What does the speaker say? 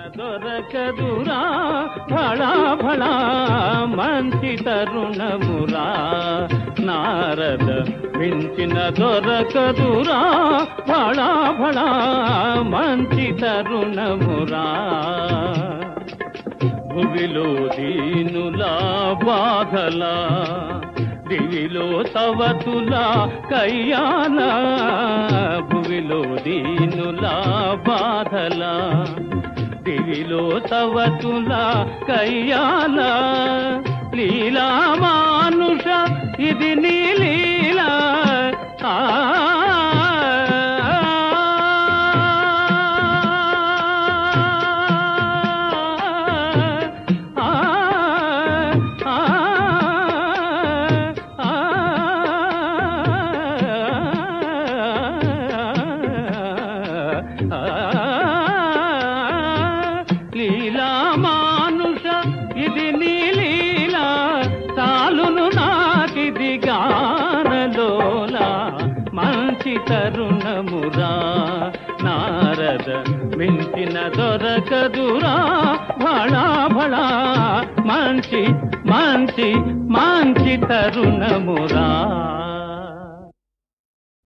దొరకదురా ఫళా ఫళా మంచి తరుణమురా నారద మించిన దొరకదురా ఫళా ఫళా మంచి తరుణమురా భువిలో దీనులా బాధలా దివిలో తవతులా కయ్యాల భువిలో దీనులా బాధలా దివిలో తవతులా కయ్యాల లీలా మానుష ఇది నీ లీలా ఆ లీలా మానుష ఇది నీ లీలా తాలును నాకిది గానలోలా మంచి తరుణమురా నారద మించిన దొరకదురా భళా భళా మంచి మంచి మంచి తరుణమురా